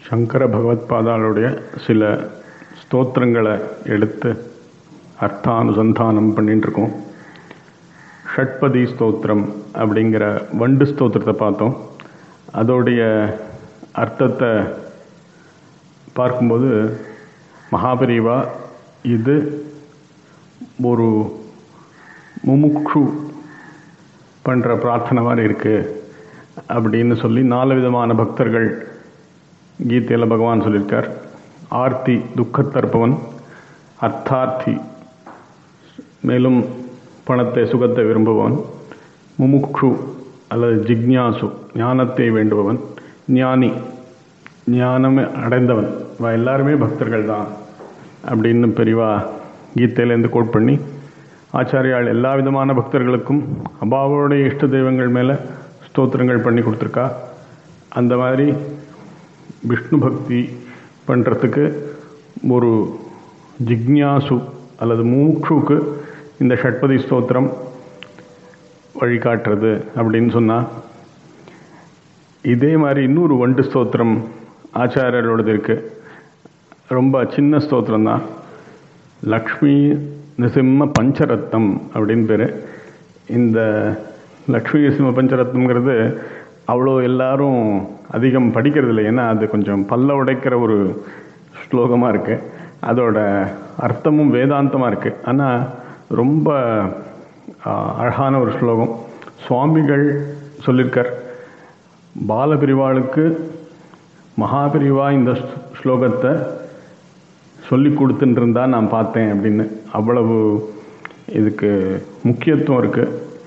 சங்கர பகவத்பாதாளுடைய சில ஸ்தோத்திரங்களை எடுத்து அர்த்தானுசந்தானம் பண்ணிட்டு இருக்கோம் ஷட்பதி ஸ்தோத்திரம் அப்படிங்கிற வண்டு ஸ்தோத்திரத்தை பார்த்தோம் அதோடைய அர்த்தத்தை பார்க்கும்போது மகாபரிவா இது ஒரு முமுக்ஷு பண்ணுற பிரார்த்தனை மாதிரி இருக்குது அப்படின்னு சொல்லி நாலு விதமான பக்தர்கள் கீதையில் பகவான் சொல்லியிருக்கார் ஆர்த்தி துக்கத்தற்பவன் அர்த்தார்த்தி மேலும் பணத்தை சுகத்தை விரும்புபவன் முமுக்ஷு அல்லது ஜிக்ஞாசு ஞானத்தை வேண்டுபவன் ஞானி ஞானமே அடைந்தவன் இவ எல்லாருமே பக்தர்கள் தான் அப்படின்னு பெரியவா கீதையிலேருந்து கோட் பண்ணி ஆச்சாரியால் எல்லா விதமான பக்தர்களுக்கும் அபாவோடைய இஷ்ட தெய்வங்கள் மேலே ஸ்தோத்திரங்கள் பண்ணி கொடுத்துருக்கா அந்த மாதிரி விஷ்ணு பக்தி பண்ணுறதுக்கு ஒரு ஜிக்ஞாசு அல்லது மூக்ஷுக்கு இந்த ஷட்பதி ஸ்தோத்திரம் வழிகாட்டுறது அப்படின்னு சொன்னால் இதே மாதிரி இன்னொரு வண்டு ஸ்தோத்திரம் ஆச்சாரியரோடது இருக்குது ரொம்ப சின்ன ஸ்தோத்திரம் தான் லக்ஷ்மி நிசிம்ம பஞ்சரத்னம் அப்படின்னு பேர் இந்த லக்ஷ்மி நிசிம்ம பஞ்சரத்னங்கிறது அவ்வளோ எல்லாரும் அதிகம் படிக்கிறது இல்லை ஏன்னா அது கொஞ்சம் பல்ல உடைக்கிற ஒரு ஸ்லோகமாக இருக்குது அதோட அர்த்தமும் வேதாந்தமாக இருக்குது ஆனால் ரொம்ப அழகான ஒரு ஸ்லோகம் சுவாமிகள் சொல்லியிருக்கார் பாலபிரிவாளுக்கு மகாபிரிவா இந்த ஸ்லோகத்தை சொல்லி கொடுத்துட்டு இருந்தா நான் பார்த்தேன் அப்படின்னு அவ்வளவு இதுக்கு முக்கியத்துவம் இருக்கு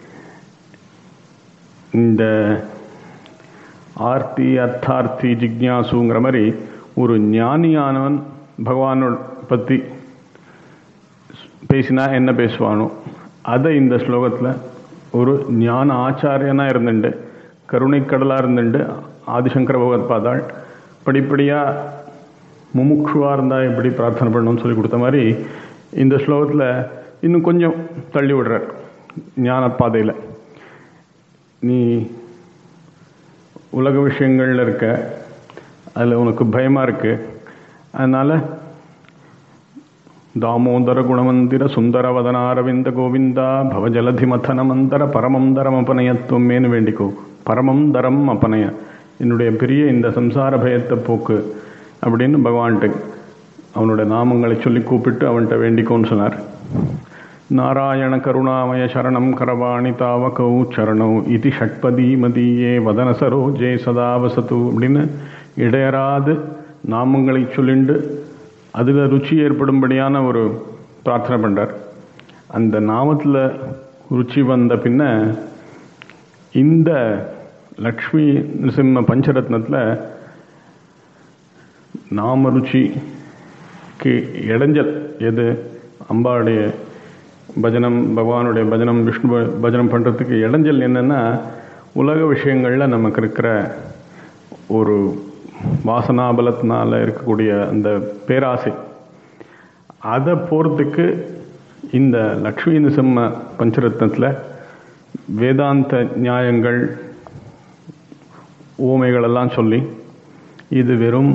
இந்த ஆர்த்தி அர்த்தார்த்தி ஜிக்ஞாசுங்கிற மாதிரி ஒரு ஞானியானவன் பகவானோட பற்றி பேசினா என்ன பேசுவானோ அதை இந்த ஸ்லோகத்தில் ஒரு ஞான ஆச்சாரியனாக இருந்துட்டு கருணைக்கடலாக இருந்துட்டு ஆதிசங்கர பகவத் பாதாள் படிப்படியாக முமுக்ஷுவாக இருந்தால் எப்படி பிரார்த்தனை பண்ணணும்னு சொல்லி கொடுத்த மாதிரி இந்த ஸ்லோகத்தில் இன்னும் கொஞ்சம் தள்ளி விடுறார் ஞான பாதையில் நீ உலக விஷயங்களில் இருக்க அதில் உனக்கு பயமாக இருக்கு அதனால் தாமோதர குணமந்திர சுந்தர வதனாரவிந்த கோவிந்தா பவஜலதி மதனமந்தர பரமம் தரம் அபனயத்துவமேனு வேண்டிக்கோ பரமம் தரம் அபனய என்னுடைய பெரிய இந்த சம்சார பயத்தை போக்கு அப்படின்னு பகவான்கிட்ட அவனோட நாமங்களை சொல்லி கூப்பிட்டு அவன்கிட்ட வேண்டிக்கோன்னு சொன்னார் நாராயண கருணாமய சரணம் கரவாணி தாவகௌ சரணௌ இது ஷட்பதி மதியே வதன சரோஜே சதா வசது அப்படின்னு இடையராது நாமங்களை சொல்லிண்டு அதில் ருச்சி ஏற்படும்படியான ஒரு பிரார்த்தனை பண்ணுறார் அந்த நாமத்தில் ருச்சி வந்த பின்ன இந்த லக்ஷ்மி நிருசிம்ம பஞ்சரத்னத்தில் நாம ருச்சிக்கு இடைஞ்சல் எது அம்பாவுடைய பஜனம் பகவானுடைய பஜனம் விஷ்ணு பஜனம் பண்ணுறதுக்கு இடைஞ்சல் என்னென்னா உலக விஷயங்களில் நமக்கு இருக்கிற ஒரு வாசனாபலத்தினால இருக்கக்கூடிய அந்த பேராசை அதை போகிறதுக்கு இந்த லக்ஷ்மி நிசம்ம பஞ்சரத்னத்தில் வேதாந்த நியாயங்கள் ஊமைகளெல்லாம் சொல்லி இது வெறும்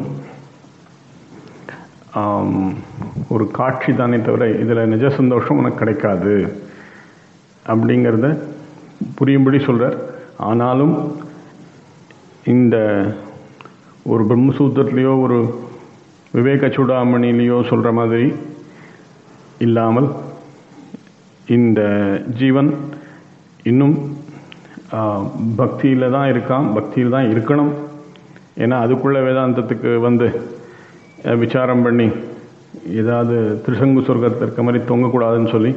ஒரு காட்சி தானே தவிர இதில் நிஜ சந்தோஷம் உனக்கு கிடைக்காது அப்படிங்கிறத புரியும்படி சொல்கிறார் ஆனாலும் இந்த ஒரு பிரம்மசூத்திரத்துலேயோ ஒரு விவேக சூடாமணிலேயோ சொல்கிற மாதிரி இல்லாமல் இந்த ஜீவன் இன்னும் பக்தியில் தான் இருக்கான் பக்தியில் தான் இருக்கணும் ஏன்னா அதுக்குள்ள வேதாந்தத்துக்கு வந்து விசாரம் பண்ணி ஏதாவது திருசங்கு சொர்க்கத்தில் இருக்க மாதிரி தொங்கக்கூடாதுன்னு சொல்லி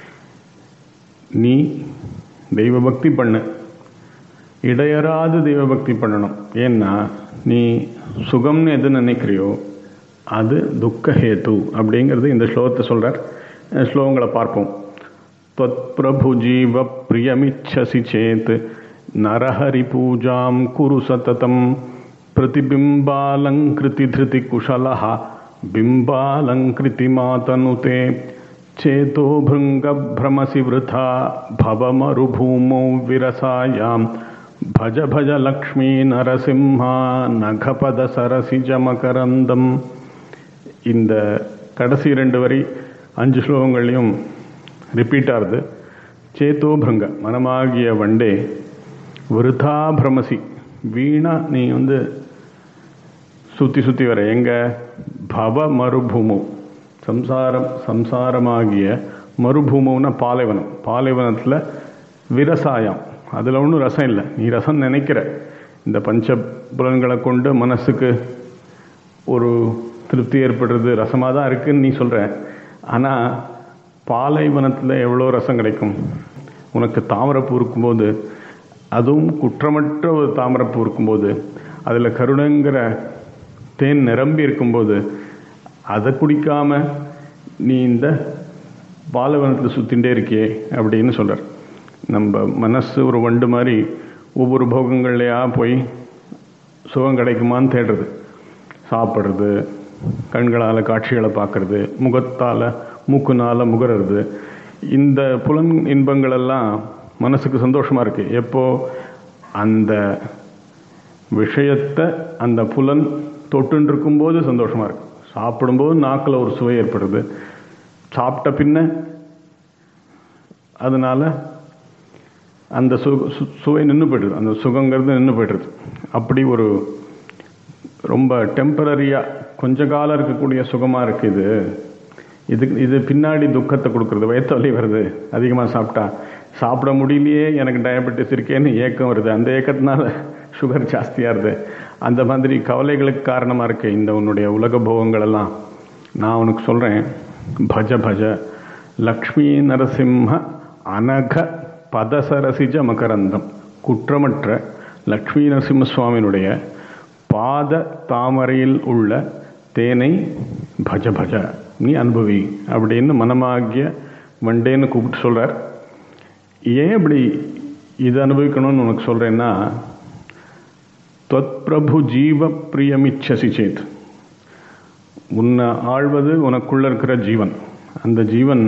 நீ தெய்வ பக்தி பண்ணு இடையராது தெய்வ பக்தி பண்ணணும் ஏன்னா நீ சுகம்னு எது நினைக்கிறியோ அது துக்க ஹேத்து அப்படிங்கிறது இந்த ஸ்லோகத்தை சொல்கிறார் ஸ்லோகங்களை பார்ப்போம் त्वत् प्रभु जीव प्रियमिच्छसि चेत् नरहरि पूजां कुरु सततं प्रतिबिम्बालङ्कृतिधृतिकुशलः बिम्बालङ्कृतिमातनुते चेतो भृङ्गभ्रमसि वृथा भवमरुभूमौ विरसायां பஜ பஜ லக்ஷ்மி நரசிம்ஹா நகபத சரசிஜ மகரந்தம் இந்த கடைசி ரெண்டு வரி அஞ்சு ஸ்லோகங்களையும் ரிப்பீட் ஆகுது சேத்தோபிருங்க மனமாகிய வண்டே விருதா பிரமசி வீணா நீ வந்து சுற்றி சுற்றி வர எங்க பவ மறுபூமு சம்சாரம் சம்சாரமாகிய மறுபூமுன்னா பாலைவனம் பாலைவனத்தில் விரசாயம் அதில் ஒன்றும் ரசம் இல்லை நீ ரசம் நினைக்கிற இந்த பஞ்ச புலன்களை கொண்டு மனசுக்கு ஒரு திருப்தி ஏற்படுறது ரசமாக தான் இருக்குன்னு நீ சொல்கிற ஆனால் பாலைவனத்தில் எவ்வளோ ரசம் கிடைக்கும் உனக்கு தாமரப்பூ இருக்கும்போது அதுவும் குற்றமற்ற ஒரு தாமரப்பூ இருக்கும்போது அதில் கருணைங்கிற தேன் நிரம்பி இருக்கும்போது அதை குடிக்காம நீ இந்த பாலைவனத்தில் சுத்தின்ண்டே இருக்கியே அப்படின்னு சொல்கிறார் நம்ம மனசு ஒரு வண்டு மாதிரி ஒவ்வொரு போகங்கள்லையா போய் சுகம் கிடைக்குமான்னு தேடுறது சாப்பிட்றது கண்களால் காட்சிகளை பார்க்கறது முகத்தால் மூக்குனால் முகறது இந்த புலன் இன்பங்களெல்லாம் மனசுக்கு சந்தோஷமாக இருக்குது எப்போ அந்த விஷயத்தை அந்த புலன் தொட்டுன்னு இருக்கும்போது சந்தோஷமாக இருக்கு சாப்பிடும்போது நாக்கில் ஒரு சுவை ஏற்படுது சாப்பிட்ட பின்ன அதனால் அந்த சு சுவை நின்று போய்டுது அந்த சுகங்கிறது நின்று போய்டுறது அப்படி ஒரு ரொம்ப டெம்பரரியாக கொஞ்ச காலம் இருக்கக்கூடிய சுகமாக இருக்குது இது இது பின்னாடி துக்கத்தை கொடுக்குறது வயத்த வலி வருது அதிகமாக சாப்பிட்டா சாப்பிட முடியலையே எனக்கு டயபெட்டிஸ் இருக்கேன்னு ஏக்கம் வருது அந்த ஏக்கத்தினால சுகர் ஜாஸ்தியாக இருது அந்த மாதிரி கவலைகளுக்கு காரணமாக இருக்கு இந்த உன்னுடைய உலக போகங்கள் எல்லாம் நான் உனக்கு சொல்கிறேன் பஜ பஜ லக்ஷ்மி நரசிம்ம அனக பதசரசிஜ மகரந்தம் குற்றமற்ற லக்ஷ்மி நரசிம்ம சுவாமியினுடைய பாத தாமரையில் உள்ள தேனை பஜ பஜ நீ அனுபவி அப்படின்னு மனமாகிய வண்டேன்னு கூப்பிட்டு சொல்கிறார் ஏன் இப்படி இது அனுபவிக்கணும்னு உனக்கு சொல்கிறேன்னா தொத் பிரபு ஜீவ பிரியமிச்சசி சேத் உன்னை ஆழ்வது உனக்குள்ள இருக்கிற ஜீவன் அந்த ஜீவன்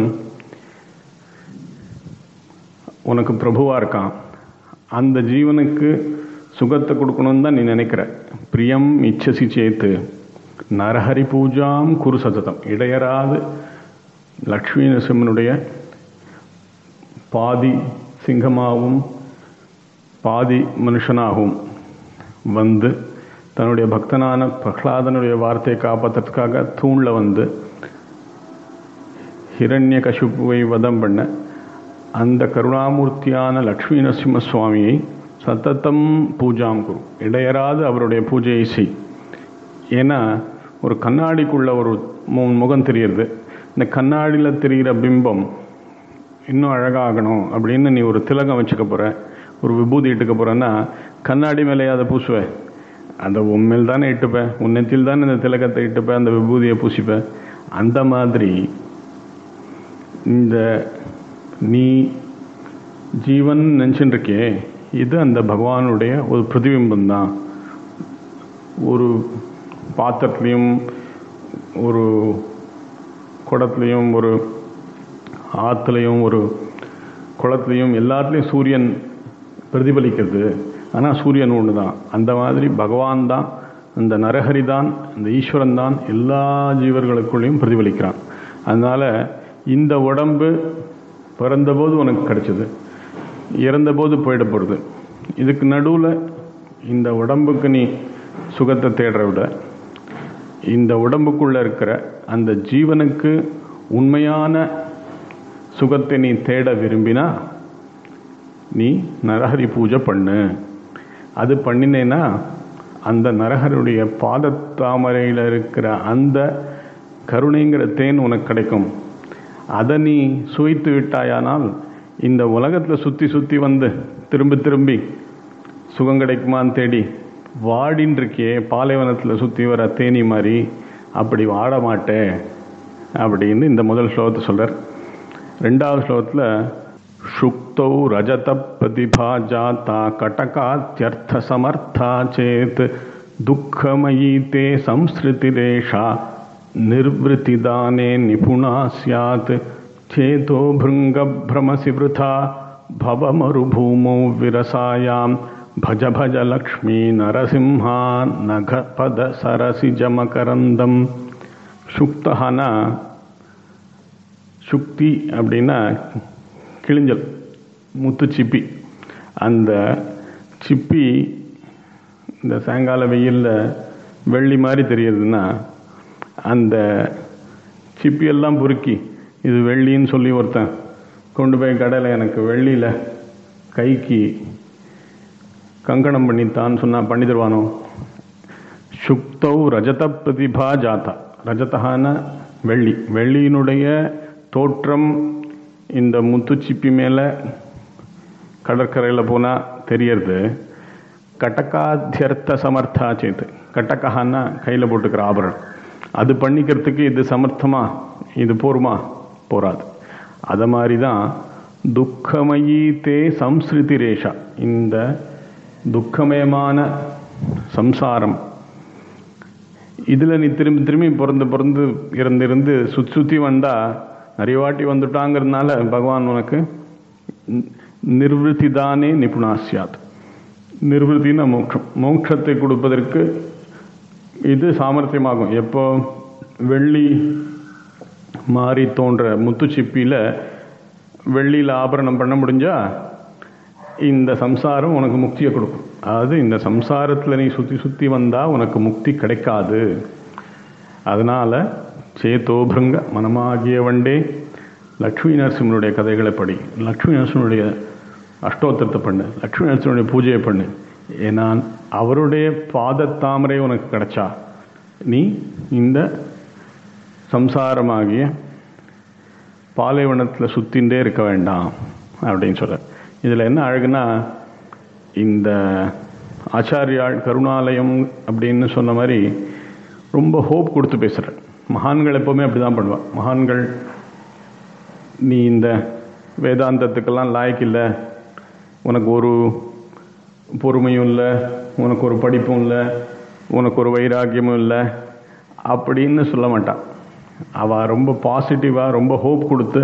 உனக்கு பிரபுவாக இருக்கான் அந்த ஜீவனுக்கு சுகத்தை கொடுக்கணும்னு தான் நீ நினைக்கிற பிரியம் இச்சசி சேத்து நரஹரி பூஜாம் குரு சததம் இடையராது லக்ஷ்மி நரசிம்மனுடைய பாதி சிங்கமாகவும் பாதி மனுஷனாகவும் வந்து தன்னுடைய பக்தனான பிரஹ்லாதனுடைய வார்த்தையை காப்பாற்றுறதுக்காக தூணில் வந்து ஹிரண்ய கஷுப்புவை வதம் பண்ண அந்த கருணாமூர்த்தியான லக்ஷ்மி நரசிம்ம சுவாமியை சத்தத்தம் பூஜாம் குரு இடையராது அவருடைய பூஜையை செய் ஏன்னா ஒரு கண்ணாடிக்குள்ள ஒரு முகம் தெரியுது இந்த கண்ணாடியில் தெரிகிற பிம்பம் இன்னும் அழகாகணும் அப்படின்னு நீ ஒரு திலகம் வச்சுக்க போகிற ஒரு விபூதி இட்டுக்க போகிறேன்னா கண்ணாடி மேலே அதை பூசுவேன் அந்த உண்மையில் தானே இட்டுப்பேன் உன்னத்தில் தானே இந்த திலகத்தை இட்டுப்பேன் அந்த விபூதியை பூசிப்பேன் அந்த மாதிரி இந்த நீ ஜீவன் நினச்சின்னு இருக்கே இது அந்த பகவானுடைய ஒரு பிரதிபிம்பம் தான் ஒரு பாத்திரத்துலேயும் ஒரு குடத்துலேயும் ஒரு ஆற்றுலையும் ஒரு குளத்துலையும் எல்லாத்துலேயும் சூரியன் பிரதிபலிக்கிறது ஆனால் சூரியன் ஒன்று தான் அந்த மாதிரி பகவான் தான் அந்த நரஹரி தான் அந்த ஈஸ்வரன் தான் எல்லா ஜீவர்களுக்குள்ளேயும் பிரதிபலிக்கிறான் அதனால் இந்த உடம்பு பிறந்தபோது உனக்கு கிடைச்சது இறந்தபோது போயிட போகிறது இதுக்கு நடுவில் இந்த உடம்புக்கு நீ சுகத்தை தேடுற விட இந்த உடம்புக்குள்ளே இருக்கிற அந்த ஜீவனுக்கு உண்மையான சுகத்தை நீ தேட விரும்பினா நீ நரஹரி பூஜை பண்ணு அது பண்ணினேன்னா அந்த நரஹருடைய பாதத்தாமரையில் இருக்கிற அந்த கருணைங்கிற தேன் உனக்கு கிடைக்கும் அதை நீ சுவைத்து விட்டாயானால் இந்த உலகத்தில் சுற்றி சுற்றி வந்து திரும்பி திரும்பி சுகம் கிடைக்குமான்னு தேடி வாடின்னு இருக்கே பாலைவனத்தில் சுற்றி வர தேனி மாதிரி அப்படி வாட மாட்டேன் அப்படின்னு இந்த முதல் ஸ்லோகத்தை சொல்கிறார் ரெண்டாவது ஸ்லோகத்தில் சுக்தௌ ரஜத பிரதிபா ஜாத்தா கடகாத்தியர்த்த சமர்த்தா சேத் துக்கமயி தே சம்ஸ்ருதிரேஷா निर्वृतिदाने निपुणा स्यात् चेतो भृङ्गभ्रमसि वृथा भवमरुभूमौ विरसायां భజ భజ లక్ష్మీ నరసింహ నఘపద சரசிஜமகரந்தம் சுக்தஹானா சுக்தி அப்படின்னா கிழிஞ்சல் முத்து சிப்பி அந்த சிப்பி இந்த சாயங்கால வெயிலில் வெள்ளி மாதிரி தெரியுதுன்னா அந்த சிப்பியெல்லாம் பொறுக்கி இது வெள்ளின்னு சொல்லி ஒருத்தன் கொண்டு போய் கடையில் எனக்கு வெள்ளியில் கைக்கு கங்கணம் பண்ணித்தான்னு சொன்னால் பண்ணி தருவானோ சுக்தௌ ரஜத பிரதிபா ஜாதா ரஜதகான வெள்ளி வெள்ளியினுடைய தோற்றம் இந்த முத்துச்சிப்பி மேலே கடற்கரையில் போனால் தெரியறது கட்டக்காத்தியர்த்த சமர்த்தா சேத்து கட்டக்கான்னா கையில் போட்டுக்கிற ஆபரணம் அது பண்ணிக்கிறதுக்கு இது சமர்த்தமா இது போருமா போராது அதை மாதிரி தான் துக்கமயி தே சம்ஸ்ருதி ரேஷா இந்த துக்கமயமான சம்சாரம் இதில் நீ திரும்பி திரும்பி பிறந்து பிறந்து இருந்து இருந்து சுற்றி சுற்றி வந்தால் நிறைய வாட்டி வந்துட்டாங்கிறதுனால பகவான் உனக்கு நிர்வൃத்தி தானே நிபுணாசியாத் நிர்வൃத்தின்னா மோட்சம் மோட்சத்தை கொடுப்பதற்கு இது சாமர்த்தியமாகும் எப்போ வெள்ளி மாறி தோன்ற முத்துச்சிப்பியில் வெள்ளியில் ஆபரணம் பண்ண முடிஞ்சா இந்த சம்சாரம் உனக்கு முக்தியை கொடுக்கும் அதாவது இந்த சம்சாரத்தில் நீ சுற்றி சுற்றி வந்தால் உனக்கு முக்தி கிடைக்காது அதனால் சேத்தோபிருங்க மனமாகிய வண்டே லக்ஷ்மி நரசிம்மனுடைய கதைகளை படி லக்ஷ்மி நரசிம்மனுடைய அஷ்டோத்திரத்தை பண்ணு லக்ஷ்மி நரசிம்மனுடைய பூஜையை பண்ணு ஏன்னா அவருடைய பாதத்தாமரை உனக்கு கிடைச்சா நீ இந்த சம்சாரமாகிய பாலைவனத்தில் சுத்தின்றே இருக்க வேண்டாம் அப்படின்னு சொல்ற இதில் என்ன அழகுனா இந்த ஆச்சாரியாள் கருணாலயம் அப்படின்னு சொன்ன மாதிரி ரொம்ப ஹோப் கொடுத்து பேசுகிற மகான்கள் எப்போவுமே அப்படி தான் பண்ணுவாள் மகான்கள் நீ இந்த வேதாந்தத்துக்கெல்லாம் லாய்க்கு இல்லை உனக்கு ஒரு பொறுமையும் இல்லை உனக்கு ஒரு படிப்பும் இல்லை உனக்கு ஒரு வைராக்கியமும் இல்லை அப்படின்னு சொல்ல மாட்டான் அவள் ரொம்ப பாசிட்டிவாக ரொம்ப ஹோப் கொடுத்து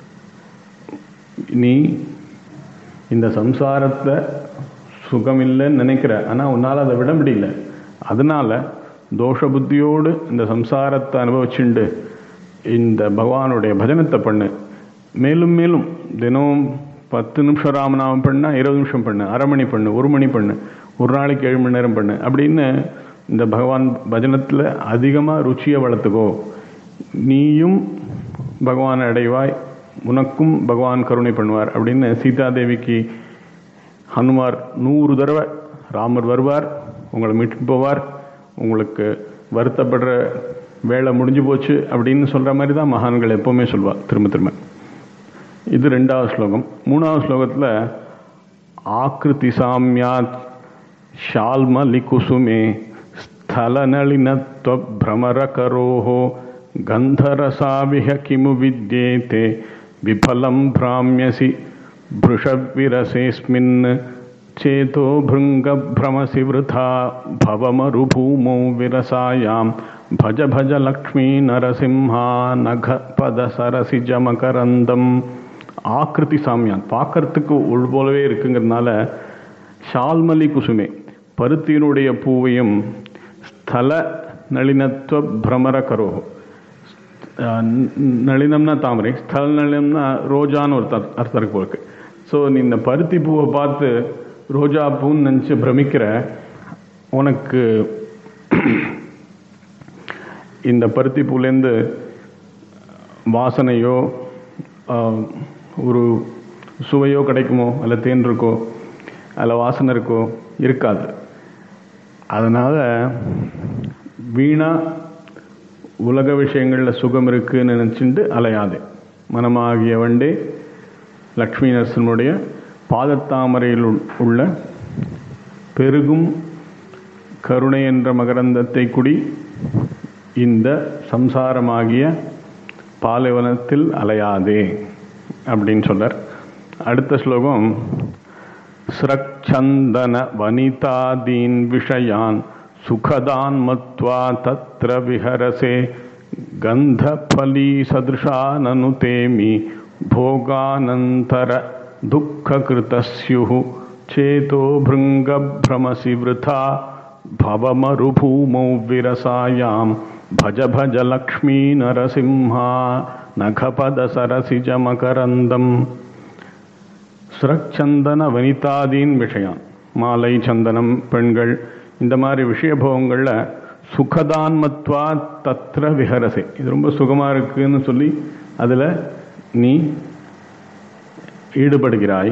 நீ இந்த சம்சாரத்தை சுகம் இல்லைன்னு நினைக்கிற ஆனால் உன்னால் அதை விட முடியல அதனால தோஷ புத்தியோடு இந்த சம்சாரத்தை அனுபவிச்சுண்டு இந்த பகவானுடைய பஜனத்தை பண்ணு மேலும் மேலும் தினம் பத்து நிமிஷம் ராமநாமம் பண்ணா இருபது நிமிஷம் பண்ணு அரை மணி பண்ணு ஒரு மணி பண்ணு ஒரு நாளைக்கு ஏழு மணி நேரம் பண்ணு அப்படின்னு இந்த பகவான் பஜனத்தில் அதிகமாக ருச்சியை வளர்த்துக்கோ நீயும் பகவான் அடைவாய் உனக்கும் பகவான் கருணை பண்ணுவார் அப்படின்னு சீதாதேவிக்கு ஹனுமார் நூறு தடவை ராமர் வருவார் உங்களை மீட்டு போவார் உங்களுக்கு வருத்தப்படுற வேலை முடிஞ்சு போச்சு அப்படின்னு சொல்கிற மாதிரி தான் மகான்கள் எப்போவுமே சொல்வார் திரும்ப திரும்ப இது ரெண்டாவது ஸ்லோகம் மூணாவது ஸ்லோகத்தில் ஆக்கிருதி சாமியாத் ஷால்மலிகுசுமே स्थलनलिनत्वभ्रमरकरोः गन्धरसाविह किमु विद्येते विफलं भ्राम्यसि भृशविरसेऽस्मिन् चेतो भृङ्गभ्रमसि वृथा भवमरुभूमौ विरसायां भज भज लक्ष्मी नरसिंहा நகபதசரசிஜமகரந்தம் ஆக்கிருதி சாமியான் பார்க்கறதுக்கு உள் போலவே இருக்குங்கிறதுனால ஷால்மலி குசுமே பருத்தியினுடைய பூவையும் ஸ்தல நளினத்துவ பிரமர கரோ நளினம்னா தாமரை ஸ்தல நளினம்னா ரோஜான்னு ஒரு அர்த்தம் இருக்கு போருக்கு ஸோ நீ இந்த பருத்தி பூவை பார்த்து ரோஜா பூன்னு நினச்சி பிரமிக்கிற உனக்கு இந்த பருத்தி பூலேருந்து வாசனையோ ஒரு சுவையோ கிடைக்குமோ அல்ல தேன் இருக்கோ அதில் வாசனை இருக்கோ இருக்காது அதனால் வீணா உலக விஷயங்களில் சுகம் இருக்குன்னு நினச்சிட்டு அலையாதே மனமாகிய வண்டே லக்ஷ்மி நரசனுடைய பாதத்தாமரையில் உள்ள பெருகும் கருணை என்ற மகரந்தத்தை குடி இந்த சம்சாரமாகிய பாலைவனத்தில் அலையாதே அப்படின்னு சொல்றார் அடுத்த ஸ்லோகம் ஸ்ரக்சந்தன வனிதாதீன் விஷயான் சுகதான் மத்வா தத்ர விஹரசே கந்தபலி சதிருஷானனுதேமி भोगानन्तर दुःखकृतस्युः चेतो भृङ्गभ्रमसि वृथा भवमरुभूमौ विरसायां भज भज लक्ष्मी नरसिंहा नखपदसरसिजमकरन्दम् சுரச்சந்தன வனிதாதீன் விஷயம் மாலை சந்தனம் பெண்கள் இந்த மாதிரி விஷயபோகங்களில் சுகதான்மத்வா தத்ர விஹரசே இது ரொம்ப சுகமாக இருக்குன்னு சொல்லி அதில் நீ ஈடுபடுகிறாய்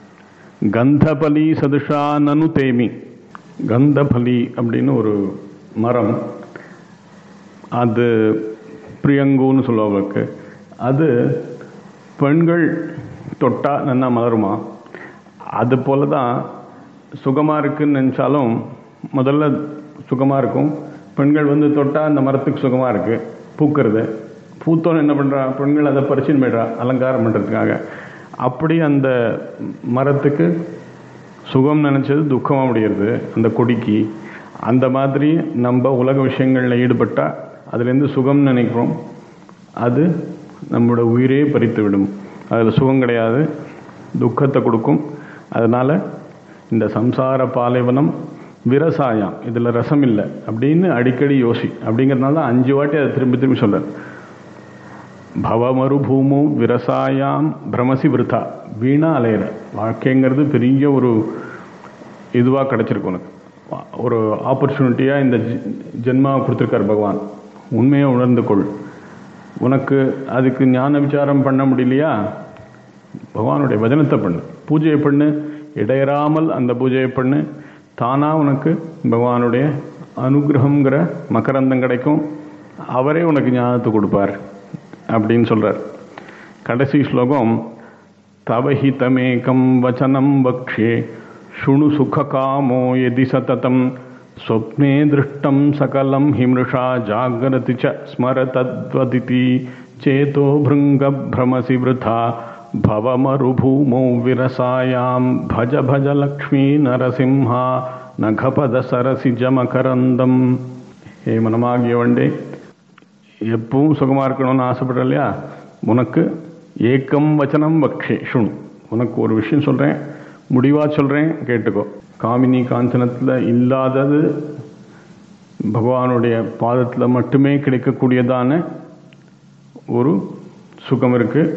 கந்தபலி சதுஷா நனு தேமி கந்தபலி அப்படின்னு ஒரு மரம் அது பிரியங்குன்னு சொல்லுவாங்களுக்கு அது பெண்கள் தொட்டா நல்லா மலருமா அது போல தான் சுகமாக இருக்குன்னு நினச்சாலும் முதல்ல சுகமாக இருக்கும் பெண்கள் வந்து தொட்டால் அந்த மரத்துக்கு சுகமாக இருக்குது பூக்கிறது பூத்தோன்னு என்ன பண்ணுறா பெண்கள் அதை பறிச்சுன்னு போய்ட்றா அலங்காரம் பண்ணுறதுக்காக அப்படி அந்த மரத்துக்கு சுகம் நினச்சது துக்கமாக முடிகிறது அந்த கொடிக்கு அந்த மாதிரி நம்ம உலக விஷயங்களில் ஈடுபட்டால் அதுலேருந்து சுகம் நினைக்கிறோம் அது நம்மளோட உயிரே பறித்து விடும் அதில் சுகம் கிடையாது துக்கத்தை கொடுக்கும் அதனால் இந்த சம்சார பாலைவனம் விரசாயம் இதில் ரசம் இல்லை அப்படின்னு அடிக்கடி யோசி அப்படிங்கிறதுனால தான் அஞ்சு வாட்டி அதை திரும்பி திரும்பி சொல்கிறார் பவமருபூமு விரசாயாம் பிரமசி விருத்தா வீணா அலையிற வாழ்க்கைங்கிறது பெரிய ஒரு இதுவாக கிடச்சிருக்கு உனக்கு ஒரு ஆப்பர்ச்சுனிட்டியாக இந்த ஜென்மாவை கொடுத்துருக்கார் பகவான் உண்மையை உணர்ந்து கொள் உனக்கு அதுக்கு ஞான விசாரம் பண்ண முடியலையா பகவானுடைய வதனத்தை பண்ணு பூஜையை பண்ணு இடையறாமல் அந்த பூஜையை பண்ணு தானாக உனக்கு பகவானுடைய அனுகிரகங்கிற மகரந்தம் கிடைக்கும் அவரே உனக்கு ஞானத்தை கொடுப்பார் அப்படின்னு சொல்கிறார் கடைசி ஸ்லோகம் தவஹிதமேகம் வச்சனம் பக்ஷே சுணு சுககாமோ எதி சததம் स्वप्ने दृष्टं सकलं हिमृषा जागरति च स्मर तद्वदिति चेतो भृङ्गभ्रमसि वृथा भवमरुभूमौ विरसायां भज भज लक्ष्मी नरसिंहा நகபதசரசிஜமகரந்தம் ஏ மனமாகிய வண்டே எப்பவும் சுகமாக இருக்கணும்னு ஆசைப்படுற இல்லையா உனக்கு ஏக்கம் வச்சனம் பக்ஷே சுணு உனக்கு ஒரு விஷயம் சொல்கிறேன் முடிவாக சொல்கிறேன் கேட்டுக்கோ காமினி காஞ்சனத்தில் இல்லாதது பகவானுடைய பாதத்தில் மட்டுமே கிடைக்கக்கூடியதான ஒரு சுகம் இருக்குது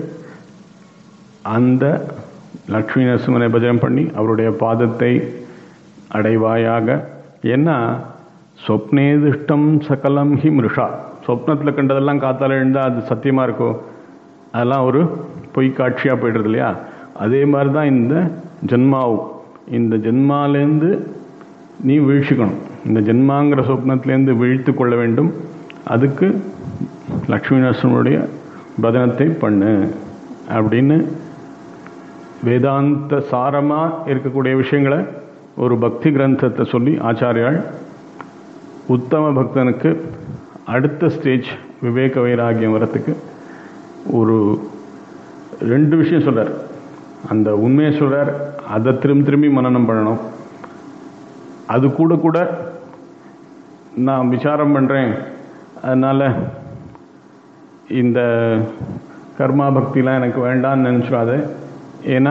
அந்த லக்ஷ்மி நரசிம்மனை பஜனம் பண்ணி அவருடைய பாதத்தை அடைவாயாக ஏன்னா சொப்னே திருஷ்டம் சகலம் ஹி மிருஷா சொப்னத்தில் கண்டதெல்லாம் காத்தால் எழுந்தால் அது சத்தியமாக இருக்கும் அதெல்லாம் ஒரு பொய் காட்சியாக போய்டுறது இல்லையா அதே மாதிரி தான் இந்த ஜென்மாவும் இந்த ஜென்மாலேருந்து நீ வீழ்ச்சிக்கணும் இந்த ஜென்மாங்கிற சொப்னத்திலேருந்து வீழ்த்து கொள்ள வேண்டும் அதுக்கு லக்ஷ்மி நரசிம்மனுடைய பதனத்தை பண்ணு அப்படின்னு வேதாந்த சாரமாக இருக்கக்கூடிய விஷயங்களை ஒரு பக்தி கிரந்தத்தை சொல்லி ஆச்சாரியால் உத்தம பக்தனுக்கு அடுத்த ஸ்டேஜ் விவேக வைராகியம் வரத்துக்கு ஒரு ரெண்டு விஷயம் சொல்கிறார் அந்த உண்மையை சொல்கிறார் அதை திரும்பி திரும்பி மனநம் பண்ணணும் அது கூட கூட நான் விசாரம் பண்ணுறேன் அதனால் இந்த கர்மா பக்திலாம் எனக்கு வேண்டான்னு நினச்சிடாத ஏன்னா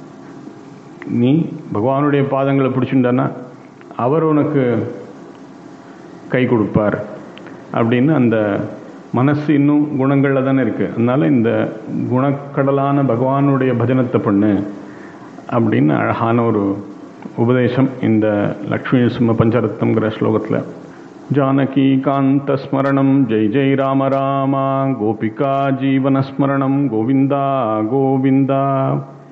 நீ பகவானுடைய பாதங்களை பிடிச்சுட்டானா அவர் உனக்கு கை கொடுப்பார் அப்படின்னு அந்த மனசு இன்னும் குணங்களில் தானே இருக்குது அதனால் இந்த குணக்கடலான பகவானுடைய பஜனத்தை பண்ணு அப்படின்னு அழகான ஒரு உபதேசம் இந்த லக்ஷ்மி சிம்ம பஞ்சரத்னங்கிற ஸ்லோகத்தில் ஜானகி காந்த ஸ்மரணம் ஜெய் ஜெய் ராம ராமா கோபிகா ஜீவனஸ்மரணம் கோவிந்தா கோவிந்தா